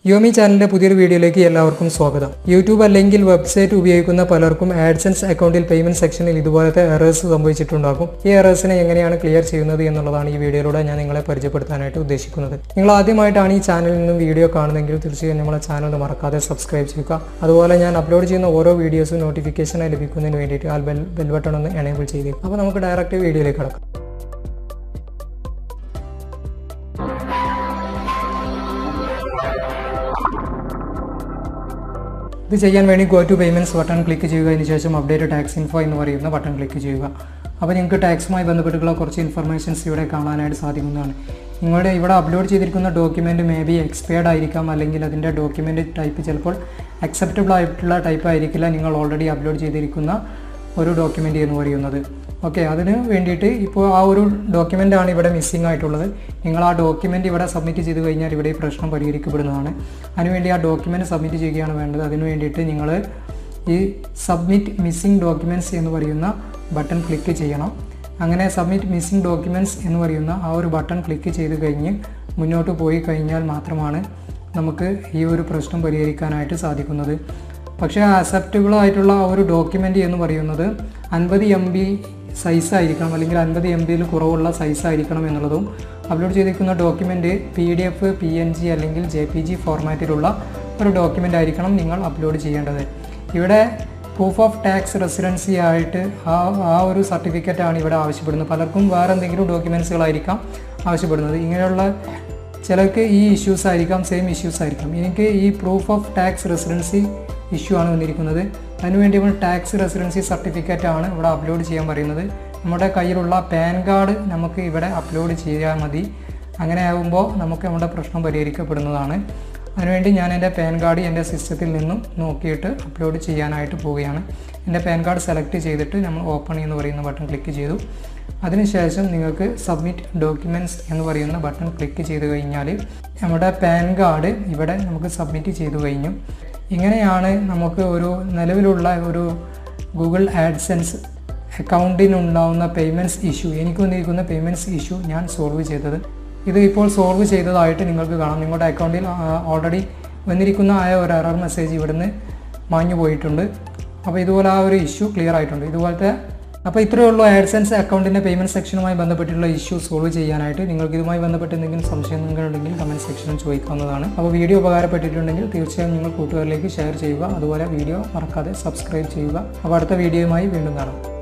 യോമി ചാനലിന്റെ പുതിയൊരു വീഡിയോയിലേക്ക് എല്ലാവർക്കും സ്വാഗതം യൂട്യൂബ് അല്ലെങ്കിൽ വെബ്സൈറ്റ് ഉപയോഗിക്കുന്ന പലർക്കും ആഡ്സൻസ് അക്കൗണ്ടിൽ പേയ്മെന്റ് സെക്ഷനിൽ ഇതുപോലത്തെ എറേഴ്സ് സംഭവിച്ചിട്ടുണ്ടാകും ഈ എറേഴ്സിനെ എങ്ങനെയാണ് ക്ലിയർ ചെയ്യുന്നത് എന്നുള്ളതാണ് ഈ വീഡിയോയിലൂടെ ഞാൻ നിങ്ങളെ പരിചയപ്പെടുത്താനായിട്ട് ഉദ്ദേശിക്കുന്നത് നിങ്ങൾ ആദ്യമായിട്ടാണ് ഈ ചാനലിൽ നിന്നും വീഡിയോ കാണുന്നതെങ്കിൽ തീർച്ചയായും നമ്മളെ ചാനൽ ഒന്ന് മറക്കാതെ സബ്സ്ക്രൈബ് ചെയ്യുക അതുപോലെ ഞാൻ അപ്ലോഡ് ചെയ്യുന്ന ഓരോ വീഡിയോസും നോട്ടിഫിക്കേഷനായി ലഭിക്കുന്നതിന് വേണ്ടിയിട്ട് ആ ബെൽ ബെൽ ബട്ടൺ ഒന്ന് എനേബിൾ ചെയ്ത് അപ്പോൾ നമുക്ക് ഡയറക്റ്റ് വീഡിയോയിലേക്ക് കടക്കാം ഇത് ചെയ്യാൻ വേണ്ടി go to payments button click ചെയ്യുക അതിന് ശേഷം അപ്ഡേറ്റ് ടാക്സ് ഇൻഫോ എന്ന് പറയുന്ന ബട്ടൺ ക്ലിക്ക് ചെയ്യുക അപ്പോൾ നിങ്ങൾക്ക് ടാക്സുമായി ബന്ധപ്പെട്ടുള്ള കുറച്ച് ഇൻഫർമേഷൻസ് ഇവിടെ കാണാനായിട്ട് സാധിക്കുന്നതാണ് നിങ്ങളുടെ ഇവിടെ അപ്ലോഡ് ചെയ്തിരിക്കുന്ന ഡോക്യുമെൻറ്റ് മേ ബി എക്സ്പയർഡ് ആയിരിക്കാം അല്ലെങ്കിൽ അതിൻ്റെ ഡോക്യുമെൻറ്റ് ടൈപ്പ് ചിലപ്പോൾ അക്സെപ്റ്റബിൾ ആയിട്ടുള്ള ടൈപ്പ് ആയിരിക്കില്ല നിങ്ങൾ ഓൾറെഡി അപ്ലോഡ് ചെയ്തിരിക്കുന്ന ഒരു ഡോക്യുമെൻ്റ് എന്ന് പറയുന്നത് ഓക്കെ അതിന് വേണ്ടിയിട്ട് ഇപ്പോൾ ആ ഒരു ഡോക്യുമെൻ്റ് ആണ് ഇവിടെ മിസ്സിംഗ് ആയിട്ടുള്ളത് നിങ്ങൾ ആ ഡോക്യുമെൻ്റ് ഇവിടെ സബ്മിറ്റ് ചെയ്ത് കഴിഞ്ഞാൽ ഇവിടെ ഈ പ്രശ്നം പരിഹരിക്കപ്പെടുന്നതാണ് അതിനുവേണ്ടി ആ ഡോക്യുമെൻ്റ് സബ്മിറ്റ് ചെയ്യുകയാണ് വേണ്ടത് അതിന് വേണ്ടിയിട്ട് നിങ്ങൾ ഈ സബ്മിറ്റ് മിസ്സിംഗ് ഡോക്യുമെൻറ്റ്സ് എന്ന് പറയുന്ന ബട്ടൺ ക്ലിക്ക് ചെയ്യണം അങ്ങനെ സബ്മിറ്റ് മിസ്സിംഗ് ഡോക്യുമെൻറ്റ്സ് എന്ന് പറയുന്ന ആ ഒരു ബട്ടൺ ക്ലിക്ക് ചെയ്ത് കഴിഞ്ഞ് മുന്നോട്ട് പോയി കഴിഞ്ഞാൽ മാത്രമാണ് നമുക്ക് ഈ ഒരു പ്രശ്നം പരിഹരിക്കാനായിട്ട് സാധിക്കുന്നത് പക്ഷേ അക്സെപ്റ്റബിൾ ആയിട്ടുള്ള ആ ഒരു ഡോക്യുമെൻ്റ് എന്ന് പറയുന്നത് അൻപത് എം ബി സൈസ് ആയിരിക്കണം അല്ലെങ്കിൽ അൻപത് എം ബിയിൽ കുറവുള്ള സൈസ് ആയിരിക്കണം എന്നുള്ളതും അപ്ലോഡ് ചെയ്തിരിക്കുന്ന document P D F P N G അല്ലെങ്കിൽ ജെ പി ജി ഫോർമാറ്റിലുള്ള ഒരു ഡോക്യുമെൻ്റ് ആയിരിക്കണം നിങ്ങൾ അപ്ലോഡ് ചെയ്യേണ്ടത് ഇവിടെ പ്രൂഫ് ഓഫ് ടാക്സ് റെസിഡൻസി ആയിട്ട് ആ ആ ഒരു സർട്ടിഫിക്കറ്റ് ആണ് ഇവിടെ ആവശ്യപ്പെടുന്നത് പലർക്കും വേറെ എന്തെങ്കിലും ഡോക്യുമെൻറ്റ്സുകളായിരിക്കാം ആവശ്യപ്പെടുന്നത് ഇങ്ങനെയുള്ള ചിലർക്ക് ഈ ഇഷ്യൂസ് ആയിരിക്കാം സെയിം ഇഷ്യൂസ് ആയിരിക്കാം എനിക്ക് ഈ proof of tax residency issue ആണ് വന്നിരിക്കുന്നത് അതിനുവേണ്ടി നമ്മൾ ടാക്സ് റെസിഡൻസി സർട്ടിഫിക്കറ്റ് ആണ് ഇവിടെ അപ്ലോഡ് ചെയ്യാൻ പറയുന്നത് നമ്മുടെ കയ്യിലുള്ള പാൻ കാർഡ് നമുക്ക് ഇവിടെ അപ്ലോഡ് ചെയ്യാൻ മതി അങ്ങനെ ആകുമ്പോൾ നമുക്ക് നമ്മുടെ പ്രശ്നം പരിഹരിക്കപ്പെടുന്നതാണ് അതിനുവേണ്ടി ഞാൻ എൻ്റെ പാൻ കാർഡ് എൻ്റെ സിസ്റ്റത്തിൽ നിന്നും നോക്കിയിട്ട് അപ്ലോഡ് ചെയ്യാനായിട്ട് പോവുകയാണ് എൻ്റെ പാൻ കാർഡ് സെലക്ട് ചെയ്തിട്ട് നമ്മൾ ഓപ്പൺ എന്ന് പറയുന്ന ബട്ടൺ ക്ലിക്ക് ചെയ്തു അതിനുശേഷം നിങ്ങൾക്ക് സബ്മിറ്റ് ഡോക്യുമെൻറ്റ്സ് എന്ന് പറയുന്ന ബട്ടൺ ക്ലിക്ക് ചെയ്ത് കഴിഞ്ഞാൽ നമ്മുടെ പാൻ കാർഡ് ഇവിടെ നമുക്ക് സബ്മിറ്റ് ചെയ്തു കഴിഞ്ഞു ഇങ്ങനെയാണ് നമുക്ക് ഒരു നിലവിലുള്ള ഒരു ഗൂഗിൾ ആഡ്സെൻസ് അക്കൗണ്ടിനുണ്ടാവുന്ന പേയ്മെൻറ്റ്സ് ഇഷ്യൂ എനിക്ക് വന്നിരിക്കുന്ന പേയ്മെൻറ്റ്സ് ഇഷ്യൂ ഞാൻ സോൾവ് ചെയ്തത് ഇത് ഇപ്പോൾ സോൾവ് ചെയ്തതായിട്ട് നിങ്ങൾക്ക് കാണാം നിങ്ങളുടെ അക്കൗണ്ടിൽ ഓൾറെഡി വന്നിരിക്കുന്ന ആയ ഒരു എറർ മെസ്സേജ് ഇവിടുന്ന് മാഞ്ഞു പോയിട്ടുണ്ട് അപ്പോൾ ഇതുപോലെ ആ ഒരു ഇഷ്യൂ ക്ലിയർ ആയിട്ടുണ്ട് ഇതുപോലത്തെ അപ്പോൾ ഇത്രയേ ഉള്ളൂ ആഡ്സെൻസ് അക്കൗണ്ടിൻ്റെ പേയ്മെൻറ്റ് സെക്ഷനുമായി ബന്ധപ്പെട്ടുള്ള ഇഷ്യൂ സോൾവ് ചെയ്യാനായിട്ട് നിങ്ങൾക്ക് ഇതുമായി ബന്ധപ്പെട്ട് എന്തെങ്കിലും സംശയങ്ങളുണ്ടെങ്കിൽ കമൻറ്റ് സെക്ഷനിൽ ചോദിക്കാവുന്നതാണ് അപ്പോൾ വീഡിയോ ഉപകാരപ്പെട്ടിട്ടുണ്ടെങ്കിൽ തീർച്ചയായും നിങ്ങൾ കൂട്ടുകാരിലേക്ക് ഷെയർ ചെയ്യുക അതുപോലെ വീഡിയോ മറക്കാതെ സബ്സ്ക്രൈബ് ചെയ്യുക അപ്പോൾ അടുത്ത വീഡിയോയുമായി വീണ്ടും കാണാം